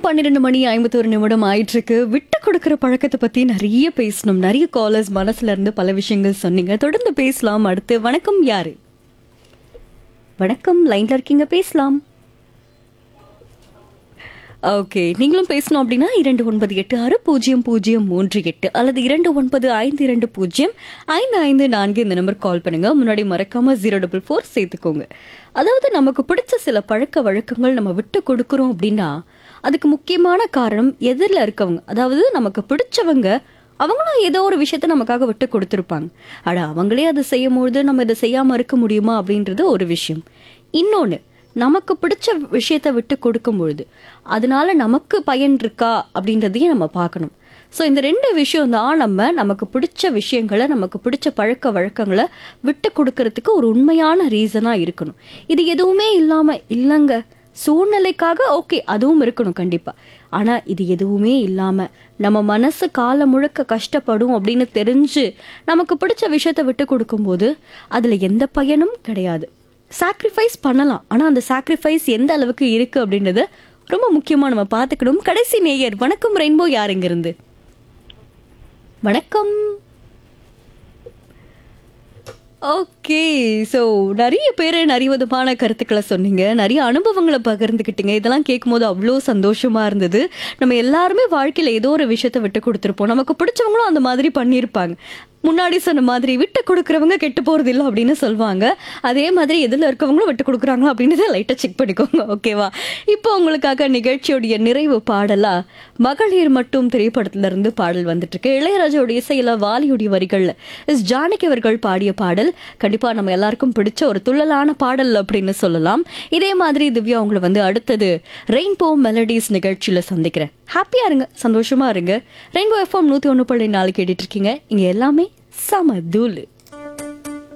பன்னிரெண்டு மணி ஐம்பத்தோரு நிமிடம் ஆயிட்டு இருக்கு விட்டு கொடுக்கிற பழக்கத்தை பத்தி நிறைய பேசணும் நிறைய காலர்ஸ் மனசுல இருந்து பல விஷயங்கள் சொன்னீங்க தொடர்ந்து பேசலாம் அடுத்து வணக்கம் யாரு வணக்கம் லைன்ல இருக்கீங்க பேசலாம் ஓகே நீங்களும் பேசணும் அப்படின்னா இரண்டு ஒன்பது எட்டு ஆறு பூஜ்ஜியம் பூஜ்ஜியம் மூன்று எட்டு அல்லது இரண்டு ஒன்பது ஐந்து இரண்டு பூஜ்ஜியம் ஐந்து ஐந்து நான்கு இந்த நம்பர் கால் பண்ணுங்க முன்னாடி மறக்காம ஜீரோ டபுள் ஃபோர் சேர்த்துக்கோங்க அதாவது நமக்கு பிடிச்ச சில பழக்க வழக்கங்கள் நம்ம விட்டு கொடுக்குறோம் அப்படின்னா அதுக்கு முக்கியமான காரணம் எதிரில் இருக்கவங்க அதாவது நமக்கு பிடிச்சவங்க அவங்களும் ஏதோ ஒரு விஷயத்த நமக்காக விட்டு கொடுத்துருப்பாங்க அட அவங்களே அதை செய்யும் பொழுது நம்ம இதை செய்யாம இருக்க முடியுமா அப்படின்றது ஒரு விஷயம் இன்னொன்று நமக்கு பிடிச்ச விஷயத்த விட்டு கொடுக்கும் பொழுது அதனால நமக்கு பயன் இருக்கா அப்படின்றதையும் நம்ம பார்க்கணும் ஸோ இந்த ரெண்டு விஷயம் தான் நம்ம நமக்கு பிடிச்ச விஷயங்களை நமக்கு பிடிச்ச பழக்க வழக்கங்களை விட்டு கொடுக்கறதுக்கு ஒரு உண்மையான ரீசனாக இருக்கணும் இது எதுவுமே இல்லாமல் இல்லைங்க சூழ்நிலைக்காக ஓகே அதுவும் இருக்கணும் கண்டிப்பாக ஆனால் இது எதுவுமே இல்லாமல் நம்ம மனசு காலம் முழுக்க கஷ்டப்படும் அப்படின்னு தெரிஞ்சு நமக்கு பிடிச்ச விஷயத்த விட்டு கொடுக்கும்போது அதில் எந்த பயனும் கிடையாது சாக்ரிஃபைஸ் பண்ணலாம் ஆனால் அந்த சாக்ரிஃபைஸ் எந்த அளவுக்கு இருக்கு அப்படின்றத ரொம்ப முக்கியமாக நம்ம பார்த்துக்கணும் கடைசி நேயர் வணக்கம் ரெயின்போ யார் இருந்து வணக்கம் ஓகே ஸோ நிறைய பேர் நிறைய விதமான கருத்துக்களை சொன்னீங்க நிறைய அனுபவங்களை பகிர்ந்துக்கிட்டீங்க இதெல்லாம் கேட்கும்போது அவ்வளோ சந்தோஷமா இருந்தது நம்ம எல்லாருமே வாழ்க்கையில் ஏதோ ஒரு விஷயத்த விட்டு கொடுத்துருப்போம் நமக்கு பிடிச்சவங்களும் அந்த மாதிரி பண்ணியிருப்பாங்க முன்னாடி சொன்ன மாதிரி விட்டு கொடுக்குறவங்க கெட்டு போறது இல்லை அப்படின்னு சொல்லுவாங்க அதே மாதிரி எதில் இருக்கவங்களும் விட்டு கொடுக்குறாங்களா அப்படின்றத லைட்டாக செக் பண்ணிக்கோங்க ஓகேவா இப்போ உங்களுக்காக நிகழ்ச்சியோடைய நிறைவு பாடலா மகளிர் மட்டும் திரைப்படத்துல இருந்து பாடல் வந்துட்டு இருக்கு இளையராஜாவுடைய இசையில வாலியுடைய வரிகள்ல எஸ் ஜானகி அவர்கள் பாடிய பாடல் கண்டிப்பா நம்ம எல்லாருக்கும் பிடிச்ச ஒரு துள்ளலான பாடல் அப்படின்னு சொல்லலாம் இதே மாதிரி திவ்யா உங்களை வந்து அடுத்தது ரெயின்போ மெலடிஸ் நிகழ்ச்சியில சந்திக்கிறேன் ஹாப்பியா இருங்க சந்தோஷமா இருங்க ரெயின்போ எஃப்எம் நூத்தி ஒன்று புள்ளி நாலு கேட்டுட்டு இருக்கீங்க இங்க எல்லாமே சம தூளு